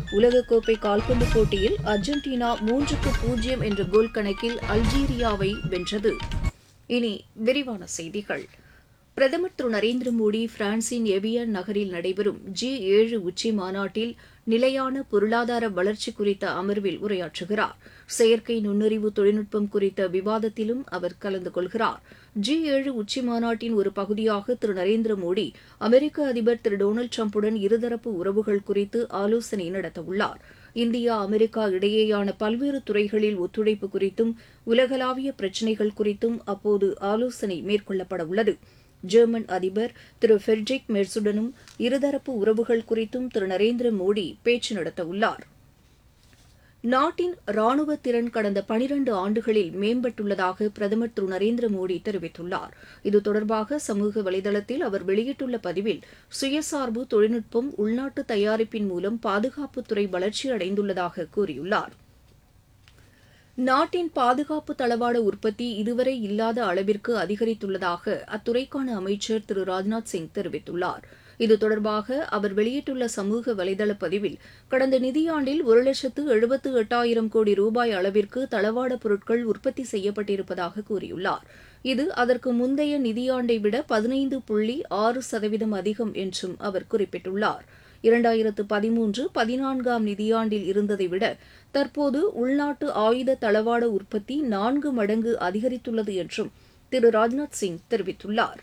உலகக்கோப்பை கால்பந்து போட்டியில் அர்ஜென்டினா மூன்றுக்கு பூஜ்ஜியம் என்ற கோல் கணக்கில் அல்ஜீரியாவை வென்றது இனி விரிவான செய்திகள் பிரதமர் திரு நரேந்திர மோடி பிரான்சின் எவியன் நகரில் நடைபெறும் ஜி ஏழு உச்சி மாநாட்டில் நிலையான பொருளாதார வளர்ச்சி குறித்த அமர்வில் உரையாற்றுகிறார் செயற்கை நுண்ணறிவு தொழில்நுட்பம் குறித்த விவாதத்திலும் அவர் கலந்து கொள்கிறார் ஜி ஏழு உச்சி மாநாட்டின் ஒரு பகுதியாக திரு நரேந்திர மோடி அமெரிக்க அதிபர் திரு டொனால்டு டிரம்புடன் இருதரப்பு உறவுகள் குறித்து ஆலோசனை நடத்தவுள்ளார் இந்தியா அமெரிக்கா இடையேயான பல்வேறு துறைகளில் ஒத்துழைப்பு குறித்தும் உலகளாவிய பிரச்சினைகள் குறித்தும் அப்போது ஆலோசனை மேற்கொள்ளப்பட உள்ளது ஜெர்மன் அதிபர் திரு ஃபெட்ரிக் மெர்சுடனும் இருதரப்பு உறவுகள் குறித்தும் திரு நரேந்திர மோடி பேச்சு நடத்தவுள்ளார் நாட்டின் ராணுவ திறன் கடந்த பனிரண்டு ஆண்டுகளில் மேம்பட்டுள்ளதாக பிரதமர் திரு நரேந்திர மோடி தெரிவித்துள்ளார் இது தொடர்பாக சமூக வலைதளத்தில் அவர் வெளியிட்டுள்ள பதிவில் சுயசார்பு தொழில்நுட்பம் உள்நாட்டு தயாரிப்பின் மூலம் பாதுகாப்புத்துறை வளர்ச்சி அடைந்துள்ளதாக கூறியுள்ளார் நாட்டின் பாதுகாப்பு தளவாட உற்பத்தி இதுவரை இல்லாத அளவிற்கு அதிகரித்துள்ளதாக அத்துறைக்கான அமைச்சர் திரு ராஜ்நாத் சிங் தெரிவித்துள்ளார் இது தொடர்பாக அவர் வெளியிட்டுள்ள சமூக வலைதள பதிவில் கடந்த நிதியாண்டில் ஒரு லட்சத்து எழுபத்து எட்டாயிரம் கோடி ரூபாய் அளவிற்கு தளவாட பொருட்கள் உற்பத்தி செய்யப்பட்டிருப்பதாக கூறியுள்ளார் இது அதற்கு முந்தைய நிதியாண்டை விட பதினைந்து புள்ளி ஆறு சதவீதம் அதிகம் என்றும் அவர் குறிப்பிட்டுள்ளார் இரண்டாயிரத்து பதிமூன்று பதினான்காம் நிதியாண்டில் இருந்ததை விட தற்போது உள்நாட்டு ஆயுத தளவாட உற்பத்தி நான்கு மடங்கு அதிகரித்துள்ளது என்றும் திரு ராஜ்நாத் சிங் தெரிவித்துள்ளார்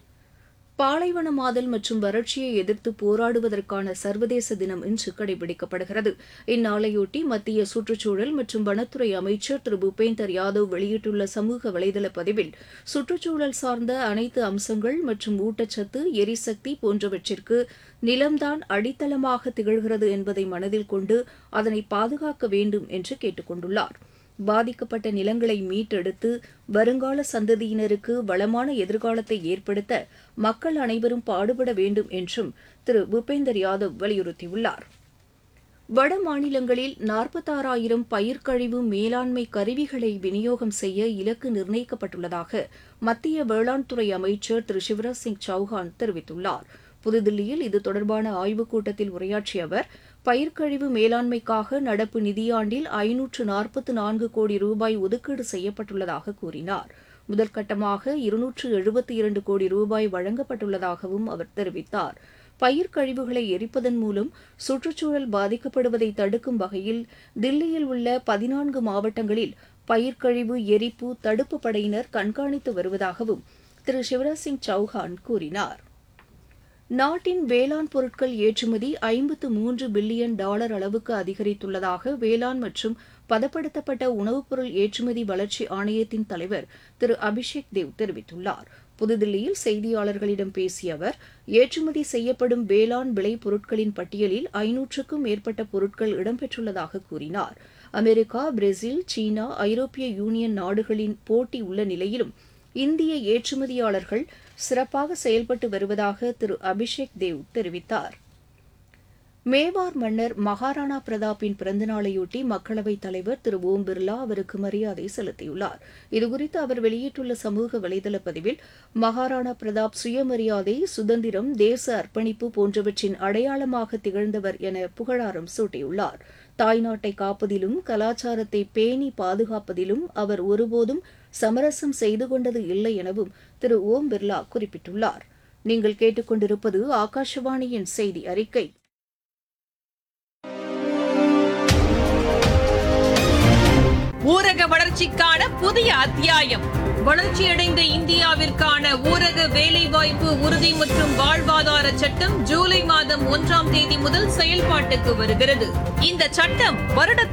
பாலைவனமாதல் மற்றும் வறட்சியை எதிர்த்து போராடுவதற்கான சர்வதேச தினம் இன்று கடைபிடிக்கப்படுகிறது இந்நாளையொட்டி மத்திய சுற்றுச்சூழல் மற்றும் வனத்துறை அமைச்சர் திரு பூபேந்தர் யாதவ் வெளியிட்டுள்ள சமூக வலைதள பதிவில் சுற்றுச்சூழல் சார்ந்த அனைத்து அம்சங்கள் மற்றும் ஊட்டச்சத்து எரிசக்தி போன்றவற்றிற்கு நிலம்தான் அடித்தளமாக திகழ்கிறது என்பதை மனதில் கொண்டு அதனை பாதுகாக்க வேண்டும் என்று கேட்டுக் கொண்டுள்ளார் பாதிக்கப்பட்ட நிலங்களை மீட்டெடுத்து வருங்கால சந்ததியினருக்கு வளமான எதிர்காலத்தை ஏற்படுத்த மக்கள் அனைவரும் பாடுபட வேண்டும் என்றும் திரு பூபேந்தர் யாதவ் வலியுறுத்தியுள்ளார் வட மாநிலங்களில் நாற்பத்தாறாயிரம் பயிர்க்கழிவு மேலாண்மை கருவிகளை விநியோகம் செய்ய இலக்கு நிர்ணயிக்கப்பட்டுள்ளதாக மத்திய வேளாண் துறை அமைச்சர் திரு சிவராஜ் சிங் சௌஹான் தெரிவித்துள்ளார் புதுதில்லியில் இது தொடர்பான ஆய்வுக் கூட்டத்தில் உரையாற்றிய அவர் பயிர்க்கழிவு மேலாண்மைக்காக நடப்பு நிதியாண்டில் ஐநூற்று நாற்பத்து நான்கு கோடி ரூபாய் ஒதுக்கீடு செய்யப்பட்டுள்ளதாக கூறினார் முதற்கட்டமாக இருநூற்று எழுபத்தி இரண்டு கோடி ரூபாய் வழங்கப்பட்டுள்ளதாகவும் அவர் தெரிவித்தார் பயிர் கழிவுகளை எரிப்பதன் மூலம் சுற்றுச்சூழல் பாதிக்கப்படுவதை தடுக்கும் வகையில் தில்லியில் உள்ள பதினான்கு மாவட்டங்களில் பயிர்க்கழிவு எரிப்பு தடுப்பு படையினர் கண்காணித்து வருவதாகவும் திரு சிவராஜ் சிங் சௌஹான் கூறினார் நாட்டின் வேளாண் பொருட்கள் ஏற்றுமதி ஐம்பத்து மூன்று பில்லியன் டாலர் அளவுக்கு அதிகரித்துள்ளதாக வேளாண் மற்றும் பதப்படுத்தப்பட்ட உணவுப் பொருள் ஏற்றுமதி வளர்ச்சி ஆணையத்தின் தலைவர் திரு அபிஷேக் தேவ் தெரிவித்துள்ளார் புதுதில்லியில் செய்தியாளர்களிடம் பேசிய அவர் ஏற்றுமதி செய்யப்படும் வேளாண் விளை பொருட்களின் பட்டியலில் ஐநூற்றுக்கும் மேற்பட்ட பொருட்கள் இடம்பெற்றுள்ளதாக கூறினார் அமெரிக்கா பிரேசில் சீனா ஐரோப்பிய யூனியன் நாடுகளின் போட்டி உள்ள நிலையிலும் இந்திய ஏற்றுமதியாளர்கள் சிறப்பாக செயல்பட்டு வருவதாக திரு அபிஷேக் தேவ் தெரிவித்தார் மேவார் மன்னர் மகாராணா பிரதாப்பின் பிறந்தநாளையொட்டி மக்களவைத் தலைவர் திரு ஓம் பிர்லா அவருக்கு மரியாதை செலுத்தியுள்ளார் இதுகுறித்து அவர் வெளியிட்டுள்ள சமூக வலைதள பதிவில் மகாராணா பிரதாப் சுயமரியாதை சுதந்திரம் தேச அர்ப்பணிப்பு போன்றவற்றின் அடையாளமாக திகழ்ந்தவர் என புகழாரம் சூட்டியுள்ளார் தாய்நாட்டை காப்பதிலும் கலாச்சாரத்தை பேணி பாதுகாப்பதிலும் அவர் ஒருபோதும் சமரசம் செய்து கொண்டது இல்லை எனவும் திரு ஓம் பிர்லா குறிப்பிட்டுள்ளார் நீங்கள் கேட்டுக்கொண்டிருப்பது ஆகாஷவாணியின் செய்தி அறிக்கை ஊரக வளர்ச்சிக்கான புதிய அத்தியாயம் வளர்ச்சியடைந்த இந்தியாவிற்கான ஊரக வேலைவாய்ப்பு உறுதி மற்றும் வாழ்வாதார சட்டம் ஜூலை மாதம் ஒன்றாம் தேதி முதல் செயல்பாட்டுக்கு வருகிறது இந்த சட்டம் வருடத்திற்கு